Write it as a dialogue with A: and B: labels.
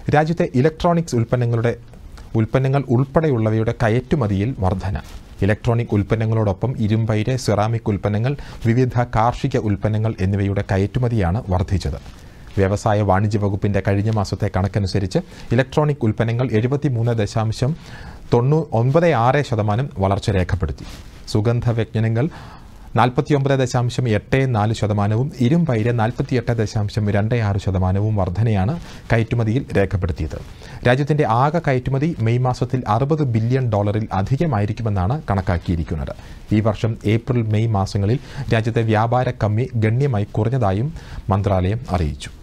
A: രാജ്യത്തെ ഇലക്ട്രോണിക്സ് ഉൽപ്പന്നങ്ങളുടെ ഉൽപ്പന്നങ്ങൾ ഉൾപ്പെടെയുള്ളവയുടെ കയറ്റുമതിയിൽ വർധന ഇലക്ട്രോണിക് ഉൽപ്പന്നങ്ങളോടൊപ്പം ഇരുമ്പയിര് സെറാമിക് ഉൽപ്പന്നങ്ങൾ വിവിധ കാർഷിക ഉൽപ്പന്നങ്ങൾ എന്നിവയുടെ കയറ്റുമതിയാണ് വർദ്ധിച്ചത് വ്യവസായ വാണിജ്യ വകുപ്പിന്റെ കഴിഞ്ഞ മാസത്തെ കണക്കനുസരിച്ച് ഇലക്ട്രോണിക് ഉൽപ്പന്നങ്ങൾ എഴുപത്തിമൂന്ന് ദശാംശം തൊണ്ണൂ ഒൻപത് ആറ് ശതമാനം വളർച്ച രേഖപ്പെടുത്തി സുഗന്ധ വ്യഞ്ജനങ്ങൾ നാൽപ്പത്തിയൊമ്പത് ദശാംശം എട്ട് നാല് ശതമാനവും ഇരുമ്പയിര് നാൽപ്പത്തിയെട്ട് ദശാംശം രണ്ട് ആറ് ശതമാനവും വർധനയാണ് കയറ്റുമതിയിൽ രേഖപ്പെടുത്തിയത് രാജ്യത്തിന്റെ ആകെ കയറ്റുമതി മെയ് മാസത്തിൽ അറുപത് ബില്യൺ ഡോളറിൽ അധികമായിരിക്കുമെന്നാണ് കണക്കാക്കിയിരിക്കുന്നത് ഈ വർഷം ഏപ്രിൽ മെയ് മാസങ്ങളിൽ രാജ്യത്തെ വ്യാപാര കമ്മി ഗണ്യമായി കുറഞ്ഞതായും മന്ത്രാലയം അറിയിച്ചു